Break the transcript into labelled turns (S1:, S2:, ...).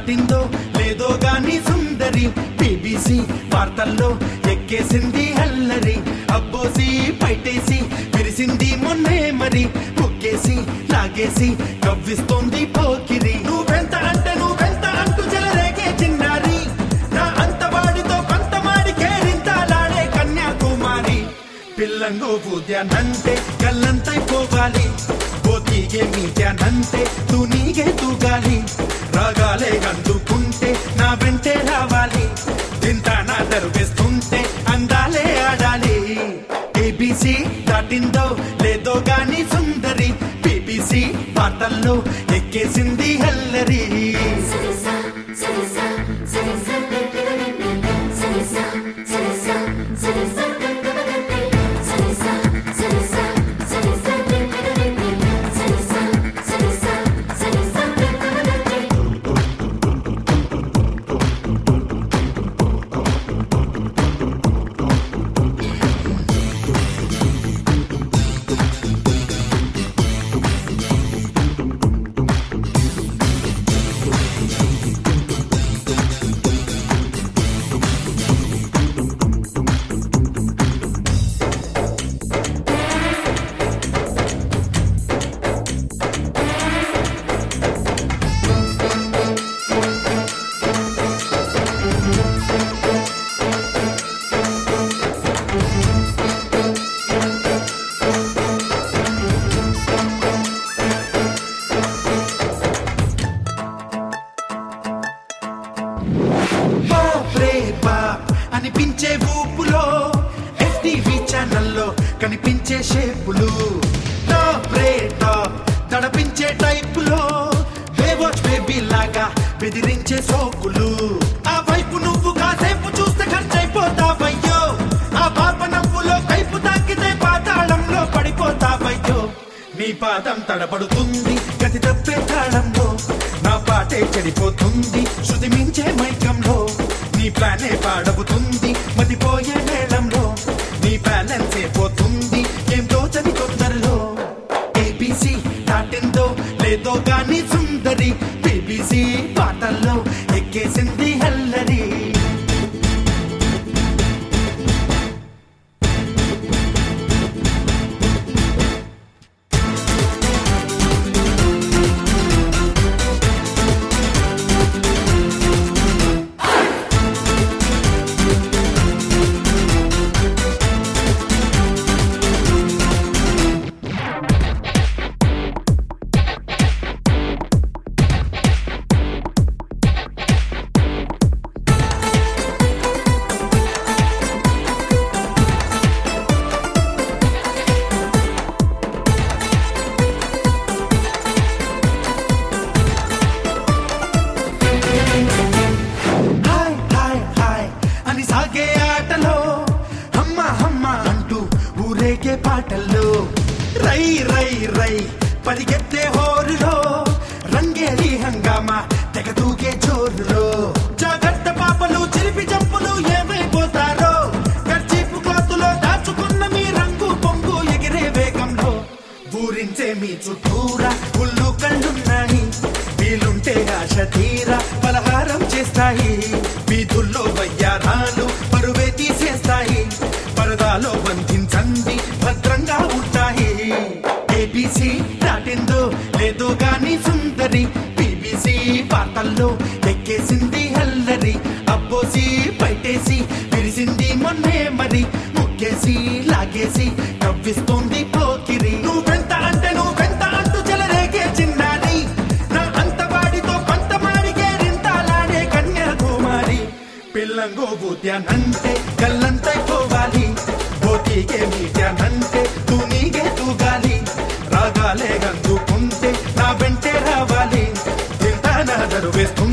S1: దాటిందో లేదో గాని సుందరి బీబీసీ వార్తల్లో ఎక్కేసింది అల్లరి అబ్బోసి పైటేసి విరిసింది మొన్నే మరి ముక్కేసి లాగేసి కవ్విస్తోంది పోకిరి నువ్వెంత అంటే నువ్వెంత అంటూ చెలరేగే చిన్నారి నా అంతవాడితో కొంతమాడి కేరింతాలాడే కన్యాకుమారి పిల్లంగో పూద్యానంటే కళ్ళంతైపోవాలి పోతీగే మీద్యానంటే తూనీగే తూగాలి రాగాలే అందుకుంటే నా వెంటే రావాలి తింటా నా దరువేస్తుంటే అందాలే ఆడాలి ఏబీసీ దాటిందో లేదో గాని సుందరి బీబీసీ వార్తల్లో ఎక్కేసింది హల్లరి
S2: Salsa, salsa, salsa, salsa, salsa, salsa, salsa, salsa, salsa, salsa, salsa, salsa.
S1: బాప్రే బాప్ అనిపించే ఊపులో ఎఫ్టీవీ ఛానల్లో కనిపించే షేపులు టాప్ రే టాప్ తడపించే టైపులో బేవాచ్ బేబీ లాగా బెదిరించే సోకులు ఆ వైపు నువ్వు కాసేపు చూస్తే ఖర్చయిపోతావయ్యో ఆ పాప నవ్వులో కైపు తాకితే పాతాళంలో పడిపోతావయ్యో నీ పాదం తడబడుతుంది గతి తప్పే తాళంలో నా పాటే చెడిపోతుంది శృతి మించే మైకంలో నీ ప్లానే పాడవుతుంది మతిపోయే మేళంలో నీ బ్యాలెన్స్ పోతుంది ఏం తోచని తొందరలో ఏబీసీ దాటిందో లేదో గాని సుందరి బీబీసీ పాటల్లో ఎక్కేసింది హల్లరి హాయ్ హాయ్ హాయ్ అని సాగే ఆటలో హమ్మ హమ్మ అంటూ ఊరేగే పాటల్లో రై రై రై పరిగెత్తే హోరులో రంగేలి హంగామా తెగ తూగే జోరులో జాగ్రత్త పాపలు చిలిపి జంపులు ఏమైపోతారో కర్చీపు క్లాతులో దాచుకున్న మీ రంగు పొంగు ఎగిరే వేగంలో ఊరించే మీ చుట్టూరా ఉల్లు కళ్ళున్నాయి వీలుంటే ఆశ తీరా పలహారం చేస్తాయి వీధుల్లో వయ్యారాలు పరువే తీసేస్తాయి పరదాలో బంధించండి భద్రంగా ఉంటాయి ఏబీసీ దాటిందో లేదో గాని సుందరి బీబీసీ వార్తల్లో ఎక్కేసింది హల్లరి అబ్బోసి బయటేసి విరిసింది మొన్నే మరి ముక్కేసి లాగేసి కవ్విస్తోంది పోకిరి నువ్వెంత అంటే నువ్వెంత అంటూ చెలరేగే చిన్నారి నా అంతవాడితో కొంతమాడి కేరింతాలాడే కన్యాకుమారి పిల్లంగో బూత్యానంటే కళ్ళంతైపోవాలి పోటీకే మీట్యానంటే తూనీగే తూగాలి రాగాలే గందుకుంటే నా వెంటే రావాలి తింటా నా దరువేస్తుంది